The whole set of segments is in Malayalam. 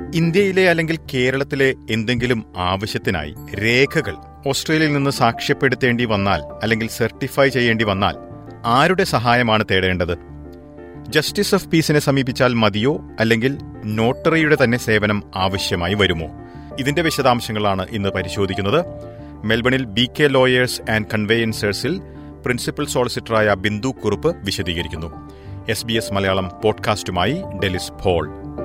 ഇന്ത്യയിലെ അല്ലെങ്കിൽ കേരളത്തിലെ എന്തെങ്കിലും ആവശ്യത്തിനായി രേഖകൾ ഓസ്ട്രേലിയയിൽ നിന്ന് സാക്ഷ്യപ്പെടുത്തേണ്ടി വന്നാൽ അല്ലെങ്കിൽ സർട്ടിഫൈ ചെയ്യേണ്ടി വന്നാൽ ആരുടെ സഹായമാണ് തേടേണ്ടത് ജസ്റ്റിസ് ഓഫ് പീസിനെ സമീപിച്ചാൽ മതിയോ അല്ലെങ്കിൽ നോട്ടറിയുടെ തന്നെ സേവനം ആവശ്യമായി വരുമോ ഇതിന്റെ വിശദാംശങ്ങളാണ് ഇന്ന് പരിശോധിക്കുന്നത് മെൽബണിൽ ബി കെ ലോയേഴ്സ് ആൻഡ് കൺവേയൻസേഴ്സിൽ പ്രിൻസിപ്പൽ സോളിസിറ്ററായ ബിന്ദു കുറുപ്പ് വിശദീകരിക്കുന്നു എസ് ബി എസ് മലയാളം പോഡ്കാസ്റ്റുമായി ഡെലിസ് ഫോൾ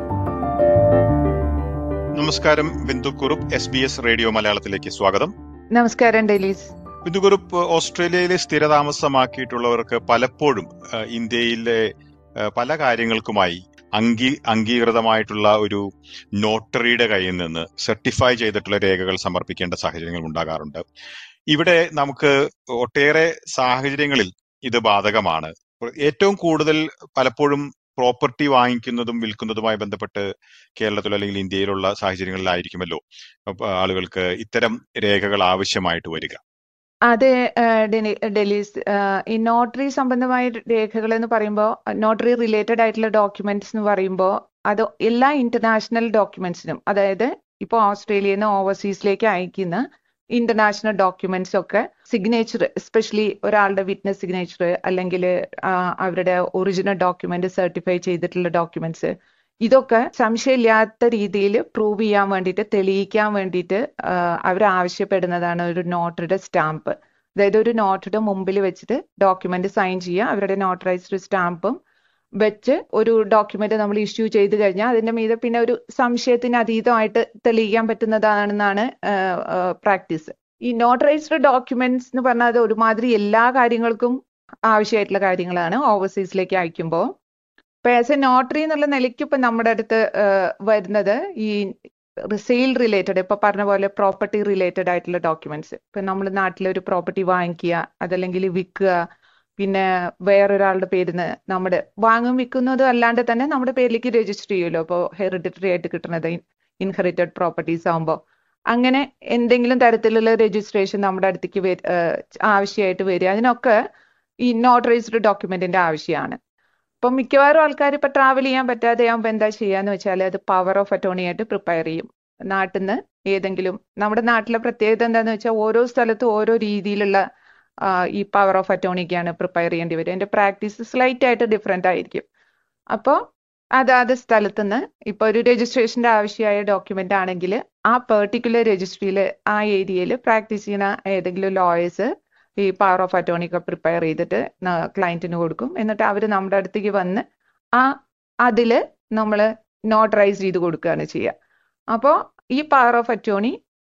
നമസ്കാരം Bindu Kurup S B S radio മലയാളത്തിലേക്ക് സ്വാഗതം നമസ്കാരം ഡെലീസ് ബിന്ദു കുറുപ്പ് ഓസ്ട്രേലിയയിലെ സ്ഥിരതാമസമാക്കിയിട്ടുള്ളവർക്ക് പലപ്പോഴും അഹ്, ഇന്ത്യയിലെ അഹ്, പല കാര്യങ്ങൾക്കുമായി അംഗീ അംഗീകൃതമായിട്ടുള്ള ഒരു നോട്ടറിയുടെ കയ്യിൽ നിന്ന് സർട്ടിഫൈ ചെയ്തിട്ടുള്ള രേഖകൾ സമർപ്പിക്കേണ്ട സാഹചര്യങ്ങൾ ഉണ്ടാകാറുണ്ട് ഇവിടെ നമുക്ക് ഒട്ടേറെ സാഹചര്യങ്ങളിൽ ഇത് ബാധകമാണ് ഏറ്റവും കൂടുതൽ പലപ്പോഴും പ്രോപ്പർട്ടി വാങ്ങിക്കുന്നതും വിൽക്കുന്നതുമായി ബന്ധപ്പെട്ട് കേരളത്തിലോ അല്ലെങ്കിൽ ഇന്ത്യയിലുള്ള സാഹചര്യങ്ങളിലായിരിക്കുമല്ലോ അപ്പൊ ആളുകൾക്ക് ഇത്തരം രേഖകൾ ആവശ്യമായിട്ട് വരിക അതെ ഏഹ്, ഡെനി- ഡെലീസ് ഏഹ്, ഈ നോട്ടറി സംബന്ധമായ രേഖകൾ എന്ന് പറയുമ്പോൾ നോട്ടറി റിലേറ്റഡ് ആയിട്ടുള്ള ഡോക്യുമെന്റ്സ് എന്ന് പറയുമ്പോൾ അത് എല്ലാ ഇന്റർനാഷണൽ ഡോക്യുമെന്റ്സിനും അതായത് ഇപ്പോൾ ഓസ്ട്രേലിയയിൽ നിന്ന് ഓവർസീസിലേക്ക് അയക്കുന്ന ഇന്റർനാഷണൽ ഡോക്യുമെന്റ്സ് ഒക്കെ സിഗ്നേച്ചർ എസ്പെഷ്യലി ഒരാളുടെ വിറ്റ്നസ് സിഗ്നേച്ചർ അല്ലെങ്കിൽ അവരുടെ ഒറിജിനൽ ഡോക്യുമെന്റ് സർട്ടിഫൈ ചെയ്തിട്ടുള്ള ഡോക്യുമെന്റ്സ് ഇതൊക്കെ സംശയമില്ലാത്ത രീതിയിൽ പ്രൂവ് ചെയ്യാൻ വേണ്ടിയിട്ട് തെളിയിക്കാൻ വേണ്ടിയിട്ട് അവർ ആവശ്യപ്പെടുന്നതാണ് ഒരു നോട്ടറുടെ സ്റ്റാമ്പ് അതായത് ഒരു നോട്ടറുടെ മുമ്പിൽ വെച്ചിട്ട് ഡോക്യുമെന്റ് സൈൻ ചെയ്യുക അവരുടെ നോട്ടറൈസ്ഡ് സ്റ്റാമ്പും വെച്ച് ഒരു ഡോക്യുമെന്റ് നമ്മൾ ഇഷ്യൂ ചെയ്ത് കഴിഞ്ഞാൽ അതിന്റെ മീതെ പിന്നെ ഒരു സംശയത്തിന് അതീതമായിട്ട് തെളിയിക്കാൻ പറ്റുന്നതാണെന്നാണ് പ്രാക്ടീസ് ഈ നോട്ടറൈസ്ഡ് ഡോക്യുമെന്റ്സ് എന്ന് പറഞ്ഞാൽ അത് ഒരുമാതിരി എല്ലാ കാര്യങ്ങൾക്കും ആവശ്യമായിട്ടുള്ള കാര്യങ്ങളാണ് ഓവർസീസിലേക്ക് അയക്കുമ്പോൾ ഇപ്പൊ ആസ് എ നോട്ടറി എന്നുള്ള നിലയ്ക്ക് ഇപ്പൊ നമ്മുടെ അടുത്ത് ഏഹ്, വരുന്നത് ഈ സെയിൽ റിലേറ്റഡ് ഇപ്പൊ പറഞ്ഞ പോലെ പ്രോപ്പർട്ടി റിലേറ്റഡ് ആയിട്ടുള്ള ഡോക്യുമെന്റ്സ് ഇപ്പൊ നമ്മൾ നാട്ടിലെ ഒരു പ്രോപ്പർട്ടി വാങ്ങിക്കുക അതല്ലെങ്കിൽ വിൽക്കുക പിന്നെ വേറൊരാളുടെ പേരിന്ന് നമ്മുടെ വാങ്ങും വിൽക്കുന്നതും അല്ലാണ്ട് തന്നെ നമ്മുടെ പേരിലേക്ക് രജിസ്റ്റർ ചെയ്യുമല്ലോ ഇപ്പോൾ ഹെറിഡിറ്ററി ആയിട്ട് കിട്ടുന്നത് ഇൻഹെറിറ്റഡ് പ്രോപ്പർട്ടീസ് ആകുമ്പോൾ അങ്ങനെ എന്തെങ്കിലും തരത്തിലുള്ള രജിസ്ട്രേഷൻ നമ്മുടെ അടുത്തേക്ക് വര- ഏഹ്, ആവശ്യമായിട്ട് വരിക അതിനൊക്കെ ഈ നോട്ടറൈസ്ഡ് ഡോക്യുമെന്റിന്റെ ആവശ്യമാണ് ഇപ്പം മിക്കവാറും ആൾക്കാർ ഇപ്പൊ ട്രാവൽ ചെയ്യാൻ പറ്റാതെ ആകുമ്പോൾ എന്താ ചെയ്യാന്ന് വെച്ചാൽ അത് പവർ ഓഫ് അറ്റോർണി ആയിട്ട് പ്രിപ്പയർ ചെയ്യും നാട്ടിൽ നിന്ന് ഏതെങ്കിലും നമ്മുടെ നാട്ടിലെ പ്രത്യേകത എന്താന്ന് വെച്ചാൽ ഓരോ സ്ഥലത്തും ഓരോ രീതിയിലുള്ള ആ, ഈ പവർ ഓഫ് അറ്റോർണിക്കാണ് പ്രിപ്പയർ ചെയ്യേണ്ടി വരും അതിന്റെ പ്രാക്ടീസ് സ്ലൈറ്റ് ആയിട്ട് ഡിഫറെന്റ് ആയിരിക്കും അപ്പോൾ അതാത് സ്ഥലത്തുനിന്ന് ഇപ്പൊ ഒരു രജിസ്ട്രേഷന്റെ ആവശ്യമായ ഡോക്യുമെന്റ് ആണെങ്കിൽ ആ പെർട്ടിക്കുലർ രജിസ്ട്രിയിൽ ആ ഏരിയയിൽ പ്രാക്ടീസ് ചെയ്യുന്ന ഏതെങ്കിലും ലോയേഴ്സ് ഈ പവർ ഓഫ് അറ്റോർണി ഒക്കെ പ്രിപ്പയർ ചെയ്തിട്ട് ക്ലയന്റിന് കൊടുക്കും എന്നിട്ട് അവർ നമ്മുടെ അടുത്തേക്ക് വന്ന് ആ അതില് നമ്മൾ നോട്ടറൈസ് ചെയ്ത് കൊടുക്കുകയാണ് ചെയ്യുക അപ്പോൾ ഈ പവർ ഓഫ് അറ്റോർണി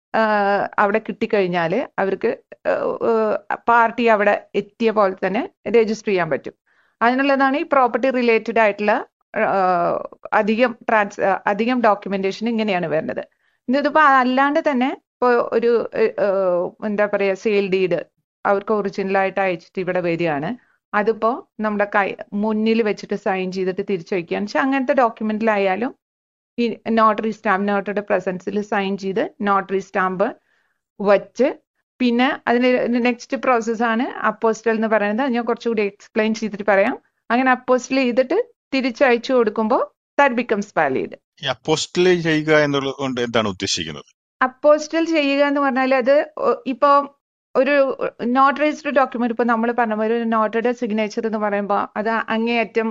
അവിടെ കിട്ടിക്കഴിഞ്ഞാൽ അവർക്ക് പാർട്ടി അവിടെ എത്തിയ പോലെ തന്നെ രജിസ്റ്റർ ചെയ്യാൻ പറ്റും അതിനുള്ളതാണ് ഈ പ്രോപ്പർട്ടി റിലേറ്റഡ് ആയിട്ടുള്ള ആഹ്, അധികം ട്രാൻസ് അധികം ഡോക്യുമെന്റേഷൻ ഇങ്ങനെയാണ് വരുന്നത് ഇതിപ്പോ അല്ലാണ്ട് തന്നെ ഇപ്പോൾ ഒരു ഏഹ്, എന്താ പറയാ സെയിൽ ഡീഡ് അവർക്ക് ഒറിജിനൽ ആയിട്ട് അയച്ചിട്ട് ഇവിടെ വരികയാണ് അതിപ്പോ നമ്മുടെ കൈ മുന്നിൽ വെച്ചിട്ട് സൈൻ ചെയ്തിട്ട് തിരിച്ചു വയ്ക്കുകയാണ് പക്ഷെ അങ്ങനത്തെ ഡോക്യുമെന്റിലായാലും ഈ നോട്ടറി സ്റ്റാമ്പ് നോട്ടറിയുടെ പ്രസൻസിൽ സൈൻ ചെയ്ത് നോട്ടറി സ്റ്റാമ്പ് വച്ച് പിന്നെ അതിന് നെക്സ്റ്റ് പ്രോസസ്സാണ് അപ്പോസ്റ്റൽ എന്ന് പറയുന്നത് അത് ഞാൻ കുറച്ചുകൂടി എക്സ്പ്ലെയിൻ ചെയ്തിട്ട് പറയാം അങ്ങനെ അപ്പോസ്റ്റൽ ചെയ്തിട്ട് തിരിച്ചയച്ചു കൊടുക്കുമ്പോൾ ദാറ്റ് ബിക്കംസ് വാലിഡ് ഈ അപ്പോസ്റ്റൽ ചെയ്യുക എന്നുള്ളത് കൊണ്ട് എന്താണ് ഉദ്ദേശിക്കുന്നത് അപ്പോസ്റ്റൽ ചെയ്യുക എന്ന് പറഞ്ഞാൽ അത് ഒ- ഇപ്പൊ ഒരു നോട്ടറൈസ്ഡ് ഡോക്യുമെന്റ് ഇപ്പൊ നമ്മൾ പറഞ്ഞ പോലെ ഒരു നോട്ടറുടെ സിഗ്നേച്ചർ എന്ന് പറയുമ്പോൾ അത് അങ്ങേയറ്റം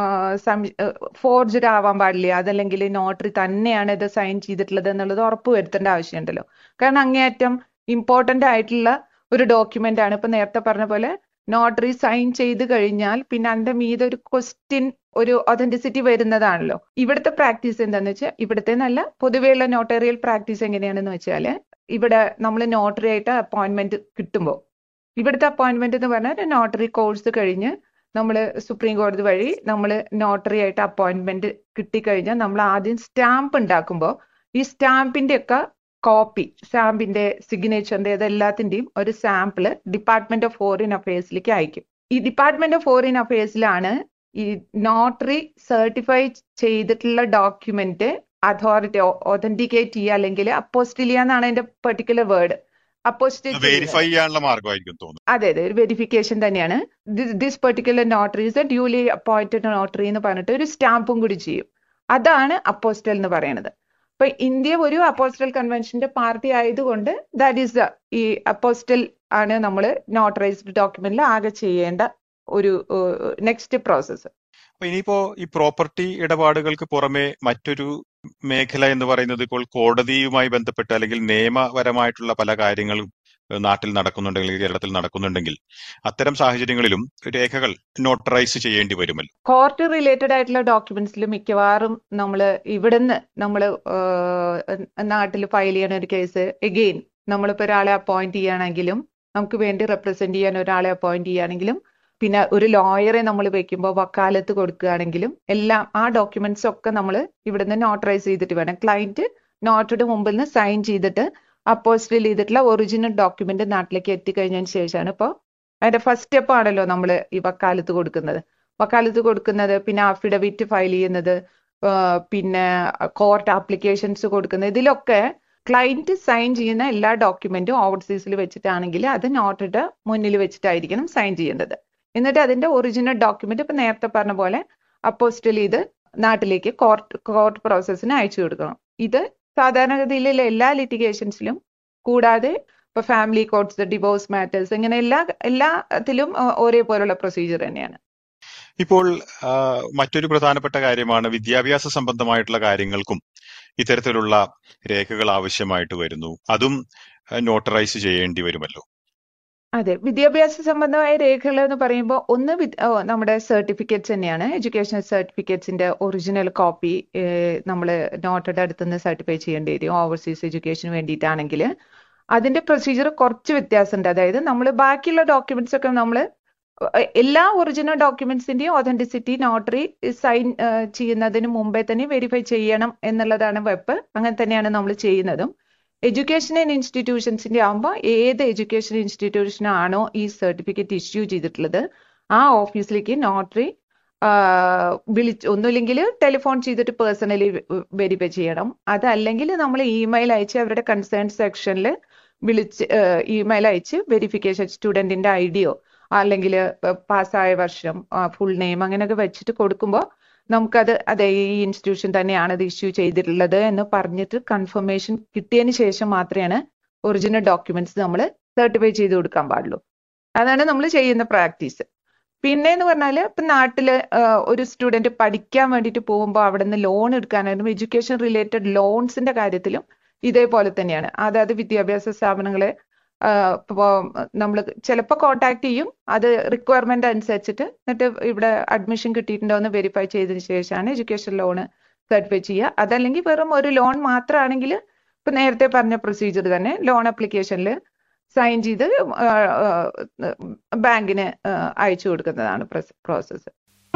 ഫോർജ്ഡ് ആവാൻ പാടില്ല അതല്ലെങ്കിൽ നോട്ടറി തന്നെയാണ് ഇത് സൈൻ ചെയ്തിട്ടുള്ളത് എന്നുള്ളത് ഉറപ്പ് വരുത്തേണ്ട ആവശ്യമുണ്ടല്ലോ കാരണം അങ്ങേയറ്റം ഇമ്പോർട്ടന്റ് ആയിട്ടുള്ള ഒരു ഡോക്യുമെന്റ് ആണ് ഇപ്പൊ നേരത്തെ പറഞ്ഞ പോലെ നോട്ടറി സൈൻ ചെയ്ത് കഴിഞ്ഞാൽ പിന്നെ അതിന്റെ മീതെ ഒരു ക്വസ്റ്റ്യൻ ഒരു ഒതന്റിസിറ്റി വരുന്നതാണല്ലോ ഇവിടുത്തെ പ്രാക്ടീസ് എന്താന്ന് വെച്ചാൽ ഇവിടുത്തെ നല്ല പൊതുവെയുള്ള നോട്ടറിയൽ പ്രാക്ടീസ് എങ്ങനെയാണെന്ന് വെച്ചാല് ഇവിടെ നമ്മൾ നോട്ടറി ആയിട്ട് അപ്പോയിന്റ്മെന്റ് കിട്ടുമ്പോൾ ഇവിടുത്തെ അപ്പോയിന്റ്മെന്റ് എന്ന് പറഞ്ഞാൽ ഒരു നോട്ടറി കോഴ്സ് കഴിഞ്ഞ് നമ്മൾ സുപ്രീം കോടതി വഴി നമ്മൾ നോട്ടറി ആയിട്ട് അപ്പോയിന്റ്മെന്റ് കിട്ടിക്കഴിഞ്ഞാൽ നമ്മൾ ആദ്യം സ്റ്റാമ്പ് ഉണ്ടാക്കുമ്പോൾ ഈ സ്റ്റാമ്പിന്റെ ഒക്കെ കോപ്പി സ്റ്റാമ്പിന്റെ സിഗ്നേച്ചറിന്റെ ഇതെല്ലാത്തിന്റെയും ഒരു സാമ്പിള് ഡിപ്പാർട്ട്മെന്റ് ഓഫ് ഫോറിൻ അഫയേഴ്സിലേക്ക് അയക്കും ഈ ഡിപ്പാർട്ട്മെന്റ് ഓഫ് ഫോറിൻ അഫയേഴ്സിലാണ് ഈ നോട്ടറി സർട്ടിഫൈ ചെയ്തിട്ടുള്ള ഡോക്യുമെന്റ് അതോറിറ്റി ഒതന്റിക്കേറ്റ് ചെയ്യുക അല്ലെങ്കിൽ അപ്പോസ്റ്റിലിയ എന്നാണ് അതിന്റെ പെർട്ടിക്കുലർ വേർഡ് അപ്പോസ്റ്റിൽ വെരിഫൈ ചെയ്യാനുള്ള മാർഗമായിരിക്കും തോന്നുന്നു അതെ അതെ ഒരു വെരിഫിക്കേഷൻ തന്നെയാണ് this particular notary is a duly appointed notary എന്ന് പറഞ്ഞിട്ട് ഒരു സ്റ്റാമ്പും കൂടി ചെയ്യും അതാണ് അപ്പോസ്റ്റൽ എന്ന് പറയുന്നത് ഇപ്പൊ ഇന്ത്യ ഒരു അപ്പോസ്റ്റൽ കൺവെൻഷന്റെ പാർട്ടി ആയതുകൊണ്ട് ദാറ്റ് ഈസ് ദ ഈ അപ്പോസ്റ്റൽ ആണ് നമ്മൾ നോട്ടറൈസ്ഡ് ഡോക്യുമെന്റിൽ ആകെ ചെയ്യേണ്ട ഒരു നെക്സ്റ്റ് പ്രോസസ്സ് അപ്പൊ ഇനിയിപ്പോ ഈ പ്രോപ്പർട്ടി ഇടപാടുകൾക്ക് പുറമെ മറ്റൊരു മേഖല എന്ന് പറയുന്നത് ഇപ്പോൾ കോടതിയുമായി ബന്ധപ്പെട്ട് അല്ലെങ്കിൽ നിയമപരമായിട്ടുള്ള പല കാര്യങ്ങളും ഏഹ് നാട്ടിൽ നടക്കുന്നുണ്ടെങ്കിൽ കേരളത്തിൽ നടക്കുന്നുണ്ടെങ്കിൽ അത്തരം സാഹചര്യങ്ങളിലും രേഖകൾ നോട്ടറൈസ് ചെയ്യേണ്ടി വരുമല്ലോ കോർട്ട് റിലേറ്റഡ് ആയിട്ടുള്ള ഡോക്യുമെന്റ്സിൽ മിക്കവാറും നമ്മൾ ഇവിടുന്ന് നമ്മൾ നാട്ടിൽ ഫയൽ ചെയ്യണ ഒരു കേസ് എഗെയിൻ നമ്മളിപ്പോൾ ഒരാളെ അപ്പോയിന്റ് ചെയ്യുകയാണെങ്കിലും നമുക്ക് വേണ്ടി റെപ്രസെന്റ് ചെയ്യാൻ ഒരാളെ അപ്പോയിന്റ് ചെയ്യുകയാണെങ്കിലും പിന്നെ ഒരു ലോയറെ നമ്മൾ വെക്കുമ്പോൾ വക്കാലത്ത് കൊടുക്കുകയാണെങ്കിലും എല്ലാം ആ ഡോക്യുമെന്റ്സ് ഒക്കെ നമ്മൾ ഇവിടുന്ന് നോട്ടറൈസ് ചെയ്തിട്ട് വേണം ക്ലയന്റ് നോട്ടയുടെ മുമ്പിൽ നിന്ന് സൈൻ ചെയ്തിട്ട് അപ്പോസ്റ്റിൽ ചെയ്തിട്ടുള്ള ഒറിജിനൽ ഡോക്യുമെന്റ് നാട്ടിലേക്ക് എത്തിക്കഴിഞ്ഞതിന് ശേഷമാണ് ഇപ്പോൾ അതിന്റെ ഫസ്റ്റ് സ്റ്റെപ്പ് ആണല്ലോ നമ്മൾ ഈ വക്കാലത്ത് കൊടുക്കുന്നത് വക്കാലത്ത് കൊടുക്കുന്നത് പിന്നെ അഫിഡവിറ്റ് ഫയൽ ചെയ്യുന്നത് ആ, പിന്നെ കോർട്ട് ആപ്ലിക്കേഷൻസ് കൊടുക്കുന്നത് ഇതിലൊക്കെ ക്ലയന്റ് സൈൻ ചെയ്യുന്ന എല്ലാ ഡോക്യുമെന്റും ഓവർസീസിൽ വെച്ചിട്ടാണെങ്കിൽ അത് നോട്ടയുടെ മുന്നിൽ വെച്ചിട്ടായിരിക്കണം സൈൻ ചെയ്യേണ്ടത് എന്നിട്ട് അതിന്റെ ഒറിജിനൽ ഡോക്യുമെന്റ് ഇപ്പൊ നേരത്തെ പറഞ്ഞ പോലെ അപ്പോസ്റ്റൽ ചെയ്ത് നാട്ടിലേക്ക് കോർട്ട് കോർട്ട് പ്രോസസ്സിന് അയച്ചു കൊടുക്കണം ഇത് സാധാരണഗതിയിലുള്ള എല്ലാ ലിറ്റിഗേഷൻസിലും കൂടാതെ ഇപ്പൊ ഫാമിലി കോർട്സ് ഡിവോഴ്സ് മാറ്റേഴ്സ് ഇങ്ങനെ എല്ലാ എല്ലാത്തിലും ആ, ഒരേപോലുള്ള പ്രൊസീജിയർ തന്നെയാണ് ഇപ്പോൾ ആ, മറ്റൊരു പ്രധാനപ്പെട്ട കാര്യമാണ് വിദ്യാഭ്യാസ സംബന്ധമായിട്ടുള്ള കാര്യങ്ങൾക്കും ഇത്തരത്തിലുള്ള രേഖകൾ ആവശ്യമായിട്ട് വരുന്നു അതും നോട്ടറൈസ് ചെയ്യേണ്ടി വരുമല്ലോ അതെ വിദ്യാഭ്യാസ സംബന്ധമായ രേഖകൾ എന്ന് പറയുമ്പോൾ ഒന്ന് വിദ്- ഓ, നമ്മുടെ സർട്ടിഫിക്കറ്റ്സ് തന്നെയാണ് എഡ്യൂക്കേഷണൽ സർട്ടിഫിക്കറ്റ്സിന്റെ ഒറിജിനൽ കോപ്പി നമ്മൾ നോട്ടയുടെ അടുത്ത് നിന്ന് സർട്ടിഫൈ ചെയ്യേണ്ടി വരും ഓവർസീസ് എഡ്യൂക്കേഷന് വേണ്ടിയിട്ടാണെങ്കിൽ അതിന്റെ പ്രൊസീജിയർ കുറച്ച് വ്യത്യാസമുണ്ട് അതായത് നമ്മൾ ബാക്കിയുള്ള ഡോക്യുമെന്റ്സ് ഒക്കെ നമ്മൾ എല്ലാ ഒറിജിനൽ ഡോക്യുമെന്റ്സിന്റെയും ഒതന്റിസിറ്റി നോട്ടറി സൈൻ ചെയ്യുന്നതിന് മുമ്പേ തന്നെ വെരിഫൈ ചെയ്യണം എന്നുള്ളതാണ് വെപ്പ് അങ്ങനെ തന്നെയാണ് നമ്മൾ ചെയ്യുന്നതും എഡ്യൂക്കേഷൻ ഇൻസ്റ്റിറ്റ്യൂഷൻസിന്റെ ആകുമ്പോൾ ഏത് എഡ്യൂക്കേഷൻ ഇൻസ്റ്റിറ്റ്യൂഷൻ ആണോ ഈ സർട്ടിഫിക്കറ്റ് ഇഷ്യൂ ചെയ്തിട്ടുള്ളത് ആ ഓഫീസിലേക്ക് നോട്ടറി വിളിച്ച് ഒന്നുമില്ലെങ്കിൽ ടെലിഫോൺ ചെയ്തിട്ട് പേഴ്സണലി വെരിഫൈ ചെയ്യണം അതല്ലെങ്കിൽ നമ്മൾ ഇമെയിൽ അയച്ച് അവരുടെ കൺസേൺ സെക്ഷനിൽ വിളിച്ച് ഇമെയിൽ അയച്ച് വെരിഫിക്കേഷൻ സ്റ്റുഡന്റിന്റെ ഐ ഡിയോ അല്ലെങ്കിൽ പാസ്സായ വർഷം ഫുൾ നെയിം അങ്ങനെയൊക്കെ വെച്ചിട്ട് കൊടുക്കുമ്പോൾ നമുക്കത് അതെ ഈ ഇൻസ്റ്റിറ്റ്യൂഷൻ തന്നെയാണ് ഇത് ഇഷ്യൂ ചെയ്തിട്ടുള്ളത് എന്ന് പറഞ്ഞിട്ട് കൺഫർമേഷൻ കിട്ടിയതിന് ശേഷം മാത്രമാണ് ഒറിജിനൽ ഡോക്യുമെന്റ്സ് നമ്മൾ സർട്ടിഫൈ ചെയ്ത് കൊടുക്കാൻ പാടുള്ളൂ അതാണ് നമ്മൾ ചെയ്യുന്ന പ്രാക്ടീസ് പിന്നെ എന്ന് പറഞ്ഞാൽ ഇപ്പം നാട്ടിൽ ഒരു സ്റ്റുഡന്റ് പഠിക്കാൻ വേണ്ടിയിട്ട് പോകുമ്പോൾ അവിടെ നിന്ന് ലോൺ എടുക്കാനായിരുന്നു എഡ്യൂക്കേഷൻ റിലേറ്റഡ് ലോൺസിന്റെ കാര്യത്തിലും ഇതേപോലെ തന്നെയാണ് അതായത് വിദ്യാഭ്യാസ സ്ഥാപനങ്ങളെ ഇപ്പോൾ നമ്മൾ ചിലപ്പോൾ കോണ്ടാക്ട് ചെയ്യും അത് റിക്വയർമെന്റ് അനുസരിച്ചിട്ട് എന്നിട്ട് ഇവിടെ അഡ്മിഷൻ കിട്ടിയിട്ടുണ്ടോ എന്ന് വെരിഫൈ ചെയ്തതിന് ശേഷമാണ് എഡ്യൂക്കേഷൻ ലോൺ സർട്ടിഫൈ ചെയ്യുക അതല്ലെങ്കിൽ വെറും ഒരു ലോൺ മാത്രമാണെങ്കിൽ ഇപ്പൊ നേരത്തെ പറഞ്ഞ പ്രൊസീജിയർ തന്നെ ലോൺ ആപ്ലിക്കേഷനിൽ സൈൻ ചെയ്ത് ബാങ്കിന് അയച്ചു കൊടുക്കുന്നതാണ് പ്രോസസ്സ്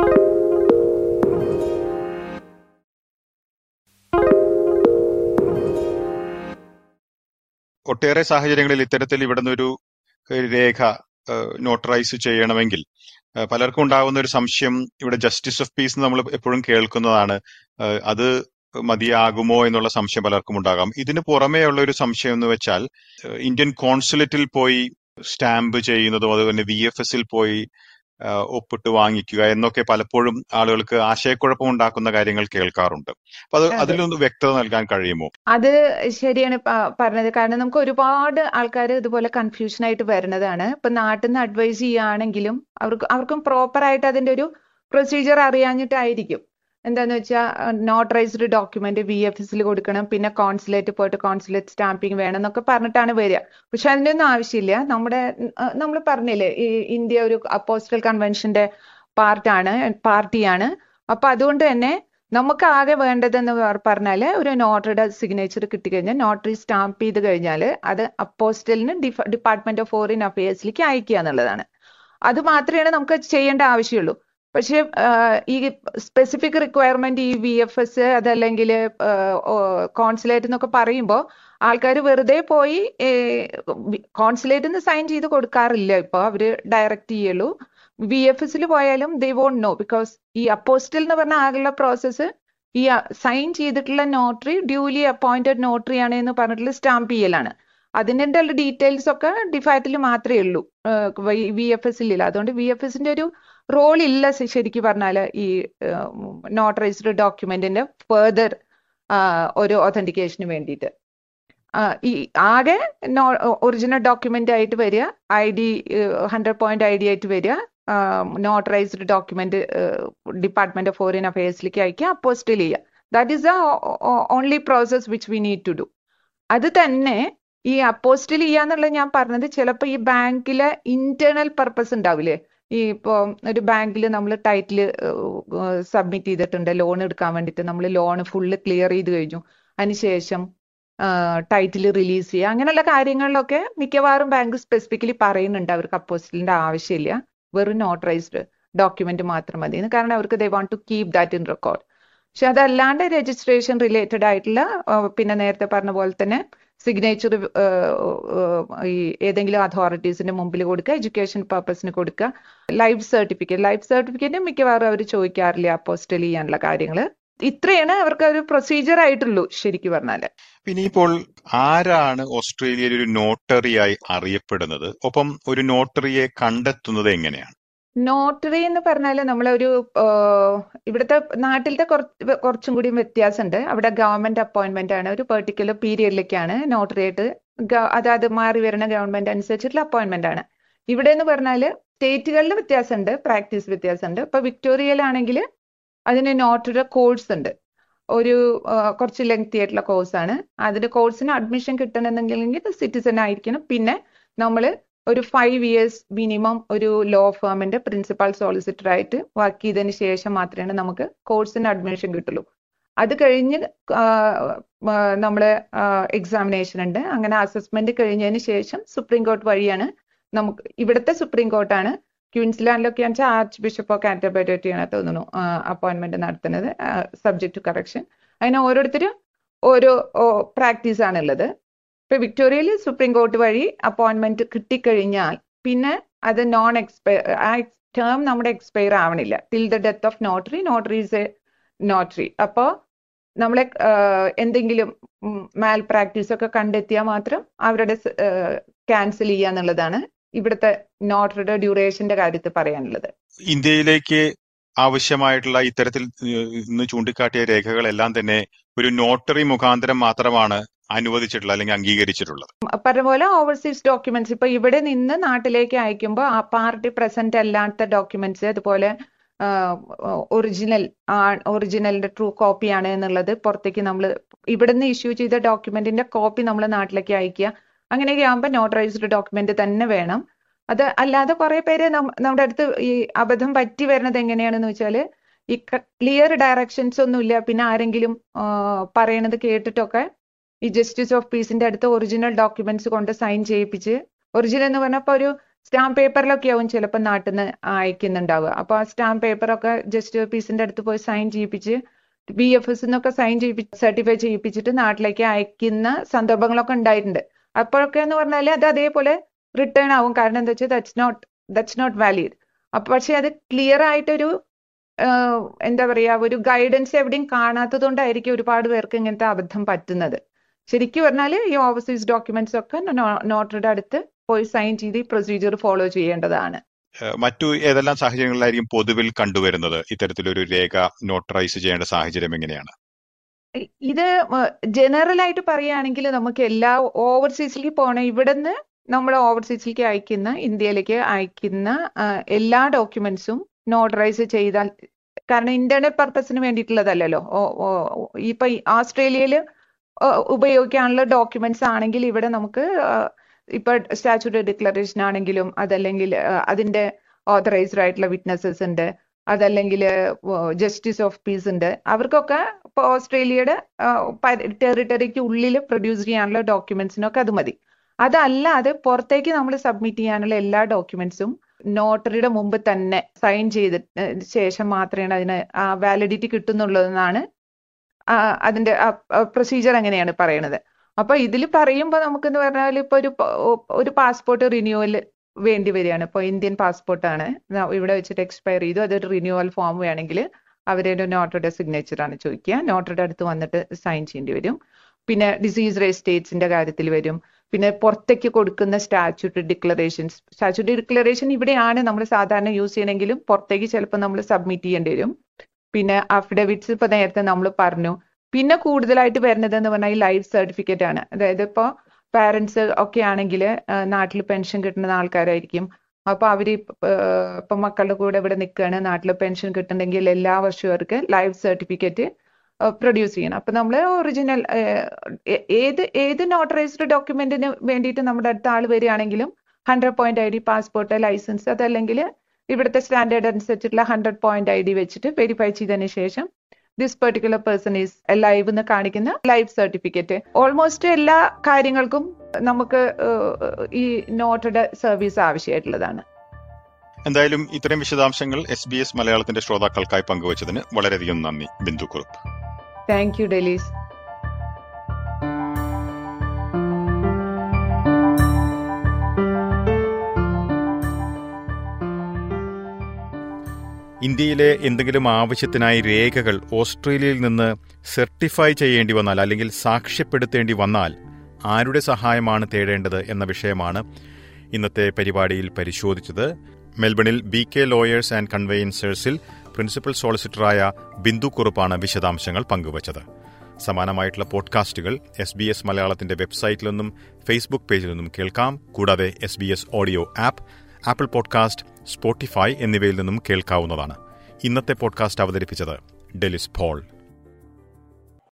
ഒട്ടേറെ സാഹചര്യങ്ങളിൽ ഇത്തരത്തിൽ ഇവിടുന്ന് ഒരു രേഖ നോട്ടറൈസ് ചെയ്യണമെങ്കിൽ പലർക്കും ഉണ്ടാകുന്ന ഒരു സംശയം ഇവിടെ ജസ്റ്റിസ് ഓഫ് പീസ് നമ്മൾ എപ്പോഴും കേൾക്കുന്നതാണ് അത് മതിയാകുമോ എന്നുള്ള സംശയം പലർക്കും ഉണ്ടാകാം ഇതിന് പുറമേ ഉള്ള ഒരു സംശയം എന്ന് വെച്ചാൽ ഇന്ത്യൻ കോൺസുലേറ്റിൽ പോയി സ്റ്റാമ്പ് ചെയ്യുന്നതും അതുപോലെ വി എഫ് എസിൽ പോയി ഒപ്പിട്ട് വാങ്ങിക്കുക എന്നൊക്കെ പലപ്പോഴും ആളുകൾക്ക് ആശയക്കുഴപ്പം ഉണ്ടാക്കുന്ന കാര്യങ്ങൾ കേൾക്കാറുണ്ട് അപ്പൊ അത് അതിലൊന്ന് വ്യക്തത നൽകാൻ കഴിയുമോ അത് ശരിയാണ് പറഞ്ഞത് കാരണം നമുക്ക് ഒരുപാട് ആൾക്കാർ ഇതുപോലെ കൺഫ്യൂഷൻ ആയിട്ട് വരുന്നതാണ് ഇപ്പൊ നാട്ടിൽ നിന്ന് അഡ്വൈസ് ചെയ്യുകയാണെങ്കിലും അവർക്ക് അവർക്കും പ്രോപ്പർ ആയിട്ട് അതിന്റെ ഒരു പ്രൊസീജിയർ അറിയാഞ്ഞിട്ടായിരിക്കും എന്താന്ന് വെച്ചാൽ നോട്ടറൈസ്ഡ് ഡോക്യുമെന്റ് വി എഫ് എസിൽ കൊടുക്കണം പിന്നെ കോൺസുലേറ്റ് പോയിട്ട് കോൺസുലേറ്റ് സ്റ്റാമ്പിങ് വേണം എന്നൊക്കെ പറഞ്ഞിട്ടാണ് വരിക പക്ഷെ അതിന്റെ ഒന്നും ആവശ്യമില്ല നമ്മുടെ നമ്മൾ പറഞ്ഞില്ലേ ഈ ഇന്ത്യ ഒരു അപ്പോസ്റ്റൽ കൺവെൻഷന്റെ പാർട്ടാണ് പാർട്ടിയാണ് അപ്പൊ അതുകൊണ്ട് തന്നെ നമുക്ക് ആകെ വേണ്ടതെന്ന് പറഞ്ഞാൽ ഒരു നോട്ടറിയുടെ സിഗ്നേച്ചർ കിട്ടിക്കഴിഞ്ഞാൽ നോട്ടറി സ്റ്റാമ്പ് ചെയ്ത് കഴിഞ്ഞാൽ അത് അപ്പോസ്റ്റലിന് ഡിപ്പാർട്ട്മെന്റ് ഓഫ് ഫോറിൻ അഫയേഴ്സിലേക്ക് അയക്കുക എന്നുള്ളതാണ് അത് മാത്രമേ നമുക്ക് ചെയ്യേണ്ട ആവശ്യമുള്ളൂ പക്ഷെ ഈ സ്പെസിഫിക് റിക്വയർമെന്റ് ഈ വി എഫ് എസ് അതല്ലെങ്കിൽ കോൺസുലേറ്റ് എന്നൊക്കെ പറയുമ്പോൾ ആൾക്കാർ വെറുതെ പോയി കോൺസുലേറ്റിൽ നിന്ന് സൈൻ ചെയ്ത് കൊടുക്കാറില്ല ഇപ്പൊ അവര് ഡയറക്റ്റ് ചെയ്യുള്ളൂ വി എഫ് എസിൽ പോയാലും ദേ വോണ്ട് നോ ബിക്കോസ് ഈ അപ്പോസ്റ്റൽ എന്ന് പറഞ്ഞ ആകെയുള്ള പ്രോസസ്സ് ഈ സൈൻ ചെയ്തിട്ടുള്ള നോട്ടറി ഡ്യൂലി അപ്പോയിന്റഡ് നോട്ടറി ആണ് എന്ന് പറഞ്ഞിട്ടുള്ള സ്റ്റാമ്പ് ചെയ്യലാണ് അതിൻ്റെ ഡീറ്റെയിൽസ് ഒക്കെ ഡിഫാക്റ്റിൽ മാത്രമേ ഉള്ളൂ വി എഫ് എസ് ഇല്ല അതുകൊണ്ട് വി എഫ് എസിന്റെ ഒരു റോൾ ഇല്ല ശരിക്കും പറഞ്ഞാൽ ഈ നോട്ടറൈസ്ഡ് ഡോക്യുമെന്റിന്റെ ഫെർദർ ഒരു ഒതന്റിക്കേഷന് വേണ്ടിയിട്ട് ഈ ആകെ ഒറിജിനൽ ഡോക്യുമെന്റ് ആയിട്ട് വരിക I D hundred point I D ആയിട്ട് വരിക notarised document department of foreign അഫയേഴ്സിലേക്ക് അയക്കുക അപ്പോസ്റ്റൽ ചെയ്യുക that is the only process which we need to do അത് തന്നെ ഈ അപ്പോസ്റ്റൽ ചെയ്യാന്നുള്ളത് ഞാൻ പറഞ്ഞത് ചിലപ്പോൾ ഈ ബാങ്കിലെ ഇന്റേണൽ പർപ്പസ് ഉണ്ടാവില്ലേ ഈ ഇപ്പോൾ ഒരു ബാങ്കിൽ നമ്മൾ ടൈറ്റിൽ സബ്മിറ്റ് ചെയ്തിട്ടുണ്ട് ലോൺ എടുക്കാൻ വേണ്ടിയിട്ട് നമ്മൾ ലോൺ ഫുള്ള് ക്ലിയർ ചെയ്ത് കഴിഞ്ഞു അതിനുശേഷം ടൈറ്റിൽ റിലീസ് ചെയ്യുക അങ്ങനെയുള്ള കാര്യങ്ങളിലൊക്കെ മിക്കവാറും ബാങ്ക് സ്പെസിഫിക്കലി പറയുന്നുണ്ട് അവർക്ക് അപ്പോസ്റ്റലിന്റെ ആവശ്യമില്ല വെറും നോട്ടറൈസ്ഡ് ഡോക്യുമെന്റ് മാത്രം മതി കാരണം അവർക്ക് they want to keep that in record പക്ഷെ അതല്ലാണ്ട് രജിസ്ട്രേഷൻ റിലേറ്റഡ് ആയിട്ടുള്ള പിന്നെ നേരത്തെ പറഞ്ഞ പോലെ തന്നെ സിഗ്നേച്ചർ ഈ ഏതെങ്കിലും അതോറിറ്റീസിന്റെ മുമ്പിൽ കൊടുക്കുക എഡ്യൂക്കേഷൻ പർപ്പസിന് കൊടുക്കുക ലൈഫ് സർട്ടിഫിക്കറ്റ് ലൈഫ് സർട്ടിഫിക്കറ്റ് മിക്കവാറും അവർ ചോദിക്കാറില്ല അപ്പോസ്റ്റൽ ചെയ്യാനുള്ള കാര്യങ്ങൾ ഇത്രയാണ് അവർക്ക് ഒരു പ്രൊസീജിയർ ആയിട്ടുള്ളൂ ശരിക്കും പറഞ്ഞാല് പിന്നെ ഇപ്പോൾ ആരാണ് ഓസ്ട്രേലിയയിൽ ഒരു നോട്ടറിയായി അറിയപ്പെടുന്നത് ഒപ്പം ഒരു നോട്ടറിയെ കണ്ടെത്തുന്നത് എങ്ങനെയാണ് നോട്ടറി എന്ന് പറഞ്ഞാൽ നമ്മളൊരു ഇവിടുത്തെ നാട്ടിലത്തെ കുറച്ച് കുറച്ചും കൂടി വ്യത്യാസമുണ്ട് അവിടെ ഗവൺമെന്റ് അപ്പോയിന്റ്മെന്റ് ആണ് ഒരു പെർട്ടിക്കുലർ പീരിയഡിലേക്കാണ് നോട്ടറി ആയിട്ട് അതായത് മാറി വരുന്ന ഗവൺമെന്റ് അനുസരിച്ചിട്ടുള്ള അപ്പോയിന്റ്മെന്റ് ആണ് ഇവിടെ എന്ന് പറഞ്ഞാൽ സ്റ്റേറ്റുകളിൽ വ്യത്യാസമുണ്ട് പ്രാക്ടീസ് വ്യത്യാസമുണ്ട് ഇപ്പൊ വിക്ടോറിയയിലാണെങ്കിൽ അതിന് നോട്ടറിയുടെ കോഴ്സ് ഉണ്ട് ഒരു കുറച്ച് ലെങ്തി ആയിട്ടുള്ള കോഴ്സാണ് അതിന്റെ കോഴ്സിന് അഡ്മിഷൻ കിട്ടണമെന്നുണ്ടെങ്കിൽ സിറ്റിസൺ ആയിരിക്കണം പിന്നെ നമ്മൾ ഒരു ഫൈവ് ഇയേഴ്സ് മിനിമം ഒരു ലോ ഫേമിന്റെ പ്രിൻസിപ്പൽ സോളിസിറ്റർ ആയിട്ട് വർക്ക് ചെയ്തതിന് ശേഷം മാത്രമേ നമുക്ക് കോഴ്സിന് അഡ്മിഷൻ കിട്ടുള്ളൂ അത് കഴിഞ്ഞ് നമ്മള് എക്സാമിനേഷൻ ഉണ്ട് അങ്ങനെ അസസ്മെന്റ് കഴിഞ്ഞതിന് ശേഷം സുപ്രീം കോർട്ട് വഴിയാണ് നമുക്ക് ഇവിടുത്തെ സുപ്രീം കോർട്ടാണ് ക്യൂൻസ്ലാൻഡിലൊക്കെ വെച്ചാൽ ആർച്ച് ബിഷപ്പ് ഓഫ് കാറ്റബറേറ്റിയാണ് തോന്നുന്നു അപ്പോയിന്റ്മെന്റ് നടത്തുന്നത് സബ്ജക്ട് ടു കറക്ഷൻ അതിന് ഓരോരുത്തരും ഓരോ പ്രാക്ടീസ് ആണുള്ളത് ഇപ്പൊ വിക്ടോറിയയിൽ സുപ്രീം കോർട്ട് വഴി അപ്പോയിന്റ്മെന്റ് കിട്ടിക്കഴിഞ്ഞാൽ പിന്നെ അത് നോൺ എക്സ്പയർ ആ ടേം നമ്മുടെ എക്സ്പയർ ആവണില്ല till the death of notary notary is a notary അപ്പോൾ നമ്മളെ എന്തെങ്കിലും മാൽ പ്രാക്ടീസ് ഒക്കെ കണ്ടെത്തിയാൽ മാത്രം അവരുടെ ക്യാൻസൽ ചെയ്യുക എന്നുള്ളതാണ് ഇവിടുത്തെ നോട്ടറിയുടെ ഡ്യൂറേഷന്റെ കാര്യത്തിൽ പറയാനുള്ളത് ഇന്ത്യയിലേക്ക് ആവശ്യമായിട്ടുള്ള ഇത്തരത്തിൽ ഇന്ന് ചൂണ്ടിക്കാട്ടിയ രേഖകളെല്ലാം തന്നെ ഒരു നോട്ടറി മുഖാന്തരം മാത്രമാണ് അനുവദിച്ചിട്ടുള്ളത് അല്ലെങ്കിൽ അംഗീകരിച്ചിട്ടുള്ളത് പറഞ്ഞ പോലെ ഓവർസീസ് ഡോക്യുമെന്റ്സ് ഇപ്പൊ ഇവിടെ നിന്ന് നാട്ടിലേക്ക് അയക്കുമ്പോൾ ആ പാർട്ടി പ്രസന്റ് അല്ലാത്ത ഡോക്യുമെന്റ്സ് അതുപോലെ ഒറിജിനൽ ഒറിജിനലിന്റെ ട്രൂ കോപ്പി ആണ് എന്നുള്ളത് പുറത്തേക്ക് നമ്മൾ ഇവിടുന്ന് ഇഷ്യൂ ചെയ്ത ഡോക്യുമെന്റിന്റെ കോപ്പി നമ്മൾ നാട്ടിലേക്ക് അയക്കുക അങ്ങനെയൊക്കെ ആകുമ്പോൾ നോട്ടറൈസ്ഡ് ഡോക്യുമെന്റ് തന്നെ വേണം അത് അല്ലാതെ കുറെ പേര് നമ്മുടെ അടുത്ത് ഈ അബദ്ധം പറ്റി വരുന്നത് എങ്ങനെയാണെന്ന് വെച്ചാൽ ഈ ക്ലിയർ ഡയറക്ഷൻസ് ഒന്നുമില്ല പിന്നെ ആരെങ്കിലും പറയണത് കേട്ടിട്ടൊക്കെ ഈ ജസ്റ്റിസ് ഓഫ് പീസിന്റെ അടുത്ത് ഒറിജിനൽ ഡോക്യുമെന്റ്സ് കൊണ്ട് സൈൻ ചെയ്യിപ്പിച്ച് ഒറിജിനൽ എന്ന് പറഞ്ഞപ്പോൾ ഒരു സ്റ്റാമ്പ് പേപ്പറിലൊക്കെ ആവും ചിലപ്പോൾ നാട്ടിൽ നിന്ന് അയക്കുന്നുണ്ടാവുക അപ്പോൾ ആ സ്റ്റാമ്പ് പേപ്പറൊക്കെ ജസ്റ്റിസ് ഓഫ് പീസിന്റെ അടുത്ത് പോയി സൈൻ ചെയ്യിപ്പിച്ച് ബി എഫ് എസ് എന്നൊക്കെ സൈൻ ചെയ്യിപ്പിച്ച് സർട്ടിഫൈ ചെയ്യിപ്പിച്ചിട്ട് നാട്ടിലേക്ക് അയക്കുന്ന സന്ദർഭങ്ങളൊക്കെ ഉണ്ടായിട്ടുണ്ട് അപ്പോഴൊക്കെ എന്ന് പറഞ്ഞാൽ അത് അതേപോലെ റിട്ടേൺ ആവും കാരണം എന്താ വെച്ചാൽ that's not that's not valid അപ്പൊ പക്ഷെ അത് ക്ലിയർ ആയിട്ടൊരു എന്താ പറയാ ഒരു ഗൈഡൻസ് എവിടെയും കാണാത്തത് കൊണ്ടായിരിക്കും ഒരുപാട് പേർക്ക് ഇങ്ങനത്തെ അബദ്ധം പറ്റുന്നത് ശരിക്കും പറഞ്ഞാൽ ഈ ഓവർസീസ് ഡോക്യുമെന്റ്സ് ഒക്കെ നോട്ടറുടെ അടുത്ത് പോയി സൈൻ ചെയ്ത് ഈ പ്രൊസീജിയർ ഫോളോ ചെയ്യേണ്ടതാണ് മറ്റു ഏതെല്ലാം സാഹചര്യങ്ങളിലായിരിക്കും പൊതുവിൽ കണ്ടുവരുന്നത് ഇത്തരത്തിലൊരു രേഖ നോട്ടറൈസ് ചെയ്യേണ്ട സാഹചര്യം എങ്ങനെയാണ് ഇത് ജനറൽ ആയിട്ട് പറയുകയാണെങ്കിൽ നമുക്ക് എല്ലാ ഓവർസീസിലേക്ക് പോകണം ഇവിടുന്ന് നമ്മൾ ഓവർസീസിലേക്ക് അയക്കുന്ന ഇന്ത്യയിലേക്ക് അയക്കുന്ന എല്ലാ ഡോക്യുമെന്റ്സും നോട്ടറൈസ് ചെയ്താൽ കാരണം ഇന്റേണൽ പർപ്പസിന് വേണ്ടിയിട്ടുള്ളതല്ലല്ലോ ഇപ്പൊ ഓസ്ട്രേലിയയിൽ ഉപയോഗിക്കാനുള്ള ഡോക്യുമെന്റ്സ് ആണെങ്കിൽ ഇവിടെ നമുക്ക് ഇപ്പൊ സ്റ്റാച്യൂട്ടറി ഡിക്ലറേഷൻ ആണെങ്കിലും അതല്ലെങ്കിൽ അതിന്റെ ഓതറൈസ്ഡ് ആയിട്ടുള്ള വിറ്റ്നസസ് ഉണ്ട് അതല്ലെങ്കിൽ ജസ്റ്റിസ് ഓഫ് പീസ് ഉണ്ട് അവർക്കൊക്കെ ഇപ്പൊ ഓസ്ട്രേലിയയുടെ ടെറിട്ടറിക്ക് ഉള്ളിൽ പ്രൊഡ്യൂസ് ചെയ്യാനുള്ള ഡോക്യുമെന്റ്സിനൊക്കെ അത് മതി അതല്ലാതെ പുറത്തേക്ക് നമ്മൾ സബ്മിറ്റ് ചെയ്യാനുള്ള എല്ലാ ഡോക്യുമെന്റ്സും നോട്ടറിയുടെ മുമ്പ് തന്നെ സൈൻ ചെയ്ത ശേഷം മാത്രമേ അതിന് ആ വാലിഡിറ്റി കിട്ടുന്നുള്ളതെന്നാണ് അതിന്റെ പ്രൊസീജിയർ അങ്ങനെയാണ് പറയുന്നത് അപ്പൊ ഇതിൽ പറയുമ്പോൾ നമുക്കെന്ന് പറഞ്ഞാൽ ഇപ്പൊ ഒരു ഒരു പാസ്പോർട്ട് റിന്യൂവൽ വേണ്ടി വരികയാണ് ഇപ്പൊ ഇന്ത്യൻ പാസ്പോർട്ടാണ് ഇവിടെ വെച്ചിട്ട് എക്സ്പയർ ചെയ്തു അതൊരു റിന്യൂവൽ ഫോം വേണമെങ്കിൽ അവരുടെ നോട്ടറുടെ സിഗ്നേച്ചർ ആണ് ചോദിക്കുക നോട്ടറുടെ അടുത്ത് വന്നിട്ട് സൈൻ ചെയ്യേണ്ടി വരും പിന്നെ ഡിസീസ് രജിസ്റ്റേറ്റ്സിന്റെ കാര്യത്തിൽ വരും പിന്നെ പുറത്തേക്ക് കൊടുക്കുന്ന സ്റ്റാച്യൂട്ടറി ഡിക്ലറേഷൻസ് സ്റ്റാച്യൂട്ടറി ഡിക്ലറേഷൻ ഇവിടെയാണ് നമ്മൾ സാധാരണ യൂസ് ചെയ്യണമെങ്കിലും പുറത്തേക്ക് ചിലപ്പോൾ നമ്മൾ സബ്മിറ്റ് ചെയ്യേണ്ടി വരും പിന്നെ അഫിഡവിറ്റ്സ് ഇപ്പൊ നേരത്തെ നമ്മൾ പറഞ്ഞു പിന്നെ കൂടുതലായിട്ട് വരുന്നത് എന്ന് പറഞ്ഞാൽ ഈ ലൈഫ് സർട്ടിഫിക്കറ്റ് ആണ് അതായത് ഇപ്പോൾ പാരന്റ്സ് ഒക്കെ ആണെങ്കിൽ നാട്ടിൽ പെൻഷൻ കിട്ടുന്ന ആൾക്കാരായിരിക്കും അപ്പൊ അവര് ഇപ്പൊ മക്കളുടെ കൂടെ ഇവിടെ നിൽക്കുകയാണ് നാട്ടിൽ പെൻഷൻ കിട്ടുന്നുണ്ടെങ്കിൽ എല്ലാ വർഷവും അവർക്ക് ലൈഫ് സർട്ടിഫിക്കറ്റ് പ്രൊഡ്യൂസ് ചെയ്യണം അപ്പൊ നമ്മൾ ഒറിജിനൽ ഏത് ഏത് നോട്ടറൈസ്ഡ് ഡോക്യുമെന്റിന് വേണ്ടിയിട്ട് നമ്മുടെ അടുത്ത ആൾ വരികയാണെങ്കിലും hundred point I D passport licence അതല്ലെങ്കിൽ ഇവിടുത്തെ സ്റ്റാൻഡേർഡ് അനുസരിച്ചിട്ടുള്ള ഹൺഡ്രഡ് പോയിന്റ് ഐ ഡി വെച്ചിട്ട് വെരിഫൈ ചെയ്തതിന് ശേഷം this particular person is live എന്ന് കാണിക്കുന്ന ലൈവ് സർട്ടിഫിക്കറ്റ് ഓൾമോസ്റ്റ് എല്ലാ കാര്യങ്ങൾക്കും നമുക്ക് ഈ നോട്ടഡ് സർവീസ് ആവശ്യമായിട്ടുള്ളതാണ് എന്തായാലും ഇത്തരം വിശദാംശങ്ങൾ എസ് ബി എസ് മലയാളത്തിന്റെ ശ്രോതാക്കൾക്കായി പങ്കുവച്ചതിന് വളരെയധികം നന്ദി ബിന്ദു കുറുപ്പ് താങ്ക് യു ഡെലീസ് ഇന്ത്യയിലെ എന്തെങ്കിലും ആവശ്യത്തിനായി രേഖകൾ ഓസ്ട്രേലിയയിൽ നിന്ന് സർട്ടിഫൈ ചെയ്യേണ്ടി വന്നാൽ അല്ലെങ്കിൽ സാക്ഷ്യപ്പെടുത്തേണ്ടി വന്നാൽ ആരുടെ സഹായമാണ് തേടേണ്ടത് എന്ന വിഷയമാണ് ഇന്നത്തെ പരിപാടിയിൽ പരിശോധിച്ചത് മെൽബണിൽ ബി കെ ലോയേഴ്സ് ആൻഡ് കൺവെയൻസേഴ്സിൽ പ്രിൻസിപ്പൽ സോളിസിറ്ററായ ബിന്ദു കുറുപ്പാണ് വിശദാംശങ്ങൾ പങ്കുവച്ചത് സമാനമായിട്ടുള്ള പോഡ്കാസ്റ്റുകൾ എസ് ബി എസ് മലയാളത്തിന്റെ വെബ്സൈറ്റിൽ നിന്നും ഫേസ്ബുക്ക് പേജിൽ നിന്നും കേൾക്കാം കൂടാതെ S B S audio app Apple podcast Spotify എന്നിവയിൽ നിന്നും കേൾക്കാവുന്നതാണ് ഇന്നത്തെ പോഡ്കാസ്റ്റ് അവതരിപ്പിച്ചത് ഡെലിസ് പോൾ